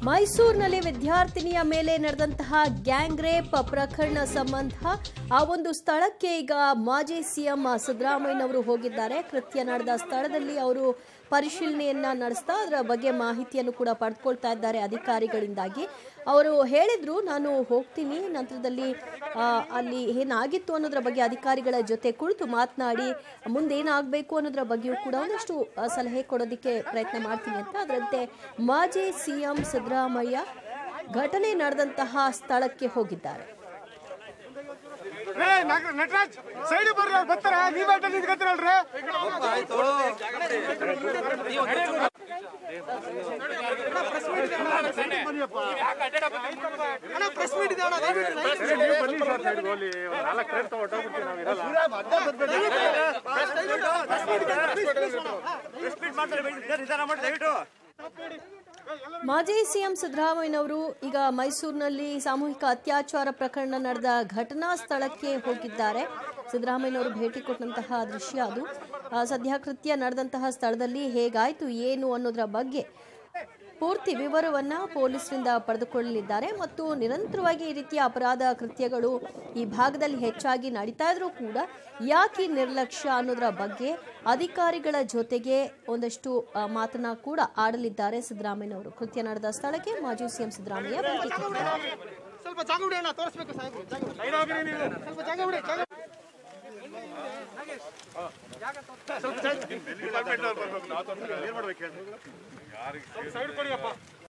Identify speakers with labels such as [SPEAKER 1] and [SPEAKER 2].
[SPEAKER 1] ಮೈಸೂರಿನಲ್ಲಿ ವಿದ್ಯಾರ್ಥಿನಿಯ ಮೇಲೆ ನಡೆದಂತಹ ಗ್ಯಾಂಗ್ ರೇಪ್ ಪ್ರಕರಣ ಸಂಬಂಧ ಆ ಒಂದು ಸ್ಥಳಕ್ಕೆ ಈಗ ಮಾಜಿ ಸಿಎಂ ಸಿದ್ದರಾಮಯ್ಯನವರು ಹೋಗಿದ್ದಾರೆ ಕೃತ್ಯ ನಡೆದ ಸ್ಥಳದಲ್ಲಿ ಅವರು ಪರಿಶೀಲನೆಯನ್ನ ನಡೆಸ್ತಾ ಅದರ ಬಗ್ಗೆ ಮಾಹಿತಿಯನ್ನು ಕೂಡ ಪಡೆದುಕೊಳ್ತಾ ಇದ್ದಾರೆ ಅಧಿಕಾರಿಗಳಿಂದಾಗಿ ಅವರು ಹೇಳಿದ್ರು ನಾನು ಹೋಗ್ತೀನಿ ನಂತರದಲ್ಲಿ ಆ, ಅಲ್ಲಿ ಏನಾಗಿತ್ತು ಅನ್ನೋದ್ರ ಬಗ್ಗೆ ಅಧಿಕಾರಿಗಳ ಜೊತೆ ಕುಳಿತು ಮಾತನಾಡಿ ಮುಂದೇನಾಗಬೇಕು ಅನ್ನೋದ್ರ ಬಗ್ಗೆಯೂ ಕೂಡ ಒಂದಷ್ಟು ಆ, ಸಲಹೆ ಕೊಡೋದಕ್ಕೆ ಪ್ರಯತ್ನ ಮಾಡ್ತೀನಿ ಅಂತ ಅದರಂತೆ ಮಾಜಿ ಸಿಎಂ ಸಿದ್ದರಾಮಯ್ಯ ಘಟನೆ ನಡೆದಂತಹ ಸ್ಥಳಕ್ಕೆ ಹೋಗಿದ್ದಾರೆ
[SPEAKER 2] ರೇ ನಗ- ನಟರಾಜ್ ಸೈಡ್ ಬರ್ರಿ ಅವ್ರು ಬರ್ತಾರ ನೀವ್ ಅಡ್ಡ ನಿಂತ್ಕತ್ತೀರಲ್ರಿ ನೀವು ಬನ್ನಿ ಸರ್ ಸೈಡ್ ಹೋಗ್ಲಿ ಒಂದ್ ನಾಲ್ಕು ಪ್ಲೇಟ್ ತಗೊಂಡೋಗ್ಬಿಡ್ತೀವಿ ನಾವು ಇರಲ್ಲ
[SPEAKER 1] ಮಾಜಿ ಸಿಎಂ ಸಿದ್ದರಾಮಯ್ಯನವರು ಈಗ ಮೈಸೂರಿನಲ್ಲಿ ಸಾಮೂಹಿಕ ಅತ್ಯಾಚಾರ ಪ್ರಕರಣ ನಡೆದ ಘಟನಾ ಸ್ಥಳಕ್ಕೆ ಹೋಗಿದ್ದಾರೆ ಸಿದ್ದರಾಮಯ್ಯನವರು ಭೇಟಿ ಕೊಟ್ಟಂತಹ ದೃಶ್ಯ ಅದು ಆ, ಸದ್ಯ ಕೃತ್ಯ ನಡೆದಂತಹ ಸ್ಥಳದಲ್ಲಿ ಹೇಗಾಯ್ತು ಏನು ಅನ್ನೋದರ ಬಗ್ಗೆ ಪೂರ್ತಿ ವಿವರವನ್ನ ಪೊಲೀಸರಿಂದ ಪಡೆದುಕೊಳ್ಳಲಿದ್ದಾರೆ ಮತ್ತು ನಿರಂತರವಾಗಿ ಈ ರೀತಿಯ ಅಪರಾಧ ಕೃತ್ಯಗಳು ಈ ಭಾಗದಲ್ಲಿ ಹೆಚ್ಚಾಗಿ ನಡೀತಾ ಇದ್ರೂ ಕೂಡ ಯಾಕೆ ಈ ನಿರ್ಲಕ್ಷ್ಯ ಅನ್ನೋದರ ಬಗ್ಗೆ ಅಧಿಕಾರಿಗಳ ಜೊತೆಗೆ ಒಂದಷ್ಟು ಆ, ಮಾತನ್ನ ಕೂಡ ಆಡಲಿದ್ದಾರೆ ಸಿದ್ದರಾಮಯ್ಯನವರು ಕೃತ್ಯ ನಡೆದ ಸ್ಥಳಕ್ಕೆ ಮಾಜಿ ಸಿಎಂ ಸಿದ್ದರಾಮಯ್ಯ ಭೇಟಿ ಕೊಟ್ಟಿದ್ದಾರೆ
[SPEAKER 2] ಸ್ವಲ್ಪ ಜಾಗ ಬಿಡಿ ಅಣ್ಣ ತೋರಿಸ್ಬೇಕು ಸಾಹೇಬ್ರು ಜಾಗ ಬಿಡಿ. ಸ್ವಲ್ಪ ಜಾಗ ಬಿಡಿ ಜಾಗ ಸ್ವಲ್ಪ ಸೈಡ್ ಕೊಡಿಯಪ್ಪ